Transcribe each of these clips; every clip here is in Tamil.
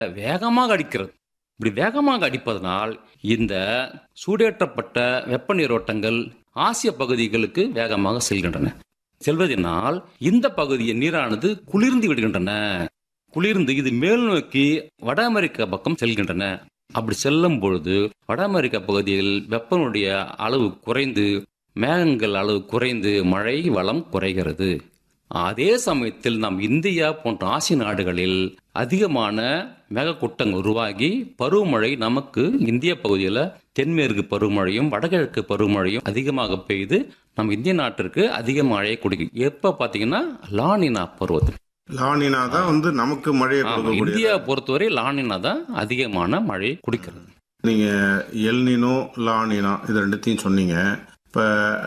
வேகமாக அடிக்கிறது இப்படி வேகமாக அடிப்பதனால் இந்த சூடேற்றப்பட்ட வெப்ப நீரோட்டங்கள் ஆசிய பகுதிகளுக்கு வேகமாக செல்கின்றன செல்வதனால் இந்த பகுதியின் நீரானது குளிர்ந்து விடுகின்றன குளிர்ந்து இது மேல் நோக்கி வட அமெரிக்கா பக்கம் செல்கின்றன அப்படி செல்லும் பொழுது வட அமெரிக்கா பகுதியில் வெப்பனுடைய அளவு குறைந்து மேகங்கள் அளவு குறைந்து மழை வளம் குறைகிறது அதே சமயத்தில் நாம் இந்தியா போன்ற ஆசிய நாடுகளில் அதிகமான மேகக்கூட்டங்கள் உருவாகி பருவமழை நமக்கு இந்திய பகுதியில் தென்மேற்கு பருவமழையும் வடகிழக்கு பருவமழையும் அதிகமாக பெய்து நம் இந்திய நாட்டிற்கு அதிக மழையை கொடுக்கும் எப்ப பாத்தீங்கன்னா லானினா பருவத்தில் லானினா தான் வந்து நமக்கு மழையை ஆமா, கொடுக்கக்கூடிய இந்தியா பொறுத்தவரை லானினா தான் அதிகமான மழை குடிக்கிறது நீங்க எல்னினோ லானினா இது ரெண்டுத்தையும் சொன்னீங்க இப்ப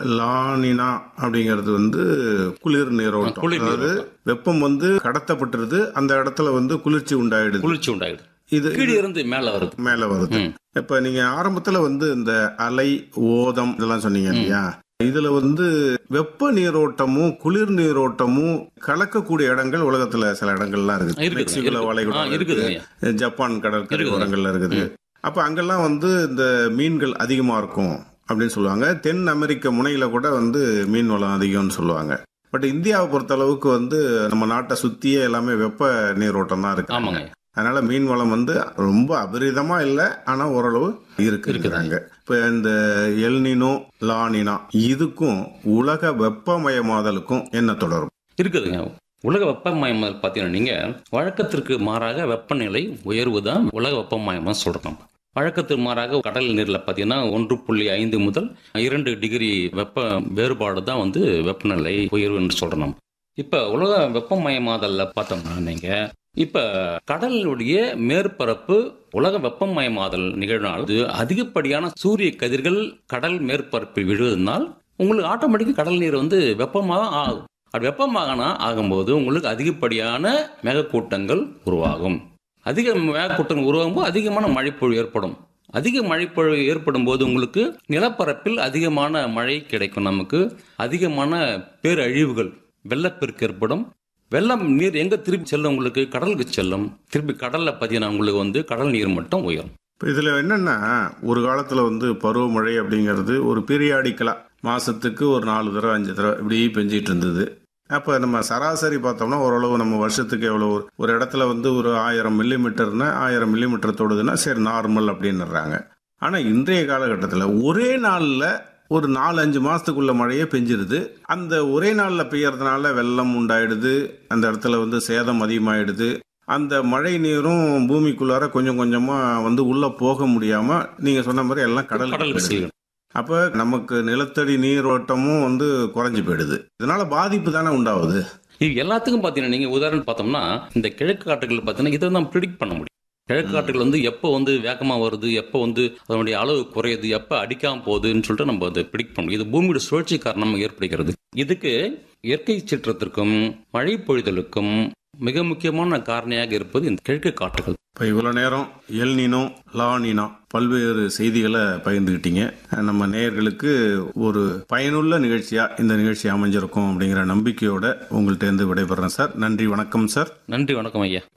லானினா அப்படிங்கிறது வந்து குளிர் நீரோட்டம் குளிர் அதாவது வெப்பம் வந்து கடத்தப்பட்டுருது அந்த இடத்துல வந்து குளிர்ச்சி உண்டாயிடுது குளிர்ச்சி உண்டாயிடுது இது கீழே இருந்து மேல வருது மேல வருது ம். இப்ப நீங்க ஆரம்பத்துல வந்து இந்த அலை ஓதம் இதெல்லாம் சொன்னீங்க இல்லையா இதுல வந்து வெப்ப நீரோட்டமும் குளிர் நீரோட்டமும் கலக்கக்கூடிய இடங்கள் உலகத்துல சில இடங்கள்லாம் இருக்குது இருக்குது, மெக்சிகோல இருக்குது. வளைகுடா ஆ, இருக்குதுங்க. இருக்குது. ஜப்பான் கடற்கரை இருக்குது. ஓரங்கள்ல இருக்குது அப்ப அங்கெல்லாம் வந்து இந்த மீன்கள் அதிகமா இருக்கும் அப்படின்னு சொல்லுவாங்க தென் அமெரிக்க முனையில கூட வந்து மீன் வளம் அதிகம்னு சொல்லுவாங்க பட் இந்தியாவை பொறுத்த அளவுக்கு வந்து நம்ம நாட்டை சுத்தியே எல்லாமே வெப்ப நீரோட்டம் தான் இருக்கு ஆமாங்க அதனால மீன் வளம் வந்து ரொம்ப அபரிதமா இல்ல ஆனா ஓரளவு இருக்கு இருக்கிறாங்க இப்ப இந்த எல்னினோ லானினா இதுக்கும் உலக வெப்பமயமாதலுக்கும் என்ன தொடரும் இருக்குதுங்க உலக வெப்பமயம் பார்த்தீங்கன்னா நீங்க வழக்கத்திற்கு மாறாக வெப்பநிலை உயர்வு தான் உலக வெப்பமயமாக சொல்றோம் வழக்கத்துக்கு மாறாக கடல் நீர்ல பார்த்தீங்கன்னா ஒன்று புள்ளி ஐந்து முதல் இரண்டு டிகிரி வெப்ப வேறுபாடு தான் வந்து வெப்பநிலை உயர்வுன்னு சொல்றோம் இப்ப உலக வெப்பமயமாதல்ல பார்த்தோம்னா நீங்க இப்ப கடலுடைய மேற்பரப்பு உலக வெப்பமயமாதல் நிகழ்னால் அது அதிகப்படியான சூரிய கதிர்கள் கடல் மேற்பரப்பில் விழுவதனால் உங்களுக்கு ஆட்டோமேட்டிக்காக கடல் நீர் வந்து வெப்பமாக ஆகும் அது வெப்பமாகனா ஆகும்போது உங்களுக்கு அதிகப்படியான மேகக்கூட்டங்கள் உருவாகும் அதிக மேகக்கூட்டங்கள் உருவாகும் போது அதிகமான மழைப்பொழிவு ஏற்படும் அதிக மழைப்பொழிவு ஏற்படும் போது உங்களுக்கு நிலப்பரப்பில் அதிகமான மழை கிடைக்கும் நமக்கு அதிகமான பேரழிவுகள் வெள்ளப்பெருக்கு ஏற்படும் வெள்ளம் நீர் எங்க திருப்பி செல்லும் உங்களுக்கு கடலுக்கு செல்லும் திருப்பி கடல்ல பார்த்தீங்கன்னா உங்களுக்கு வந்து கடல் நீர் மட்டம் உயரும் இப்ப இதுல என்னன்னா ஒரு காலத்துல வந்து பருவமழை அப்படிங்கிறது ஒரு பீரியாடிக்கலா மாசத்துக்கு ஒரு நாலு தடவை அஞ்சு தடவை இப்படி பெஞ்சிட்டு இருந்தது அப்ப நம்ம சராசரி பார்த்தோம்னா ஓரளவு நம்ம வருஷத்துக்கு எவ்வளவு ஒரு- ஒரு இடத்துல வந்து ஒரு ஆயிரம் மில்லி மீட்டர்னா ஆயிரம் மில்லி மீட்டர் தொடுதுன்னா சரி நார்மல் அப்படின்னுறாங்க ஆனா இன்றைய காலகட்டத்தில் ஒரே நாள்ல ஒரு நாலு அஞ்சு மாசத்துக்குள்ள மழையே பெஞ்சிருது அந்த ஒரே நாள்ல பெய்யறதுனால வெள்ளம் உண்டாயிடுது அந்த இடத்துல வந்து சேதம் அதிகமாயிடுது அந்த மழை நீரும் பூமிக்குள்ளார கொஞ்சம் கொஞ்சமா வந்து உள்ள போக முடியாம நீங்க சொன்ன மாதிரி எல்லாம் கடலுக்கு கடலுக்கு போயிடுது. செல்லும் அப்ப நமக்கு நிலத்தடி நீரோட்டமும் வந்து குறைஞ்சு போயிடுது இதனால பாதிப்பு தானே உண்டாகுது இது எல்லாத்துக்கும் பார்த்தீங்கன்னா நீங்க உதாரணம் பார்த்தோம்னா இந்த கிழக்கு காட்டுகள் பார்த்தீங்கன்னா இதை தான் ப்ரிடிக்ட் பண்ண முடியும் கிழக்கு காட்டுகள் வந்து எப்போ வந்து வேகமாக வருது எப்போ வந்து அதனுடைய அளவு குறையுது எப்போ அடிக்காம போகுதுன்னு சொல்லிட்டு நம்ம அதை ப்ரிடிக்ட் பண்ண முடியும் இது பூமியோட சுழற்சி காரணமாக ஏற்படுகிறது இதுக்கு இயற்கை சீற்றத்திற்கும் மழை பொழிதலுக்கும் மிக முக்கியமான காரணியாக இருப்பது இந்த கிழக்கு காட்டுகள் இப்ப இவ்வளவு நேரம் எல்னினோ லானினோ பல்வேறு செய்திகளை பகிர்ந்துக்கிட்டீங்க நம்ம நேயர்களுக்கு ஒரு பயனுள்ள நிகழ்ச்சியா இந்த நிகழ்ச்சி அமைஞ்சிருக்கும் அப்படிங்கிற நம்பிக்கையோட உங்கள்ட்ட இருந்து விடைபெறேன் சார் நன்றி வணக்கம் சார் நன்றி வணக்கம் ஐயா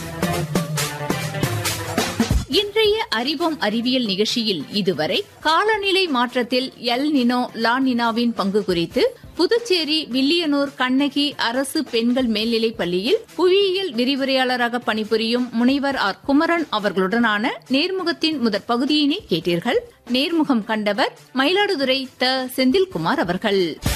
இன்றைய அறிவோம் அறிவியல் நிகழ்ச்சியில் இதுவரை காலநிலை மாற்றத்தில் எல் நினோ லா நினாவின் பங்கு குறித்து புதுச்சேரி வில்லியனூர் கண்ணகி அரசு பெண்கள் மேல்நிலைப் பள்ளியில் புவியியல் விரிவுரையாளராக பணிபுரியும் முனைவர் ஆர் குமரன் அவர்களுடனான நேர்முகத்தின் முதற் பகுதியினை கேட்டீர்கள் நேர்முகம் கண்டவர் மயிலாடுதுறை த செந்தில்குமார் அவர்கள்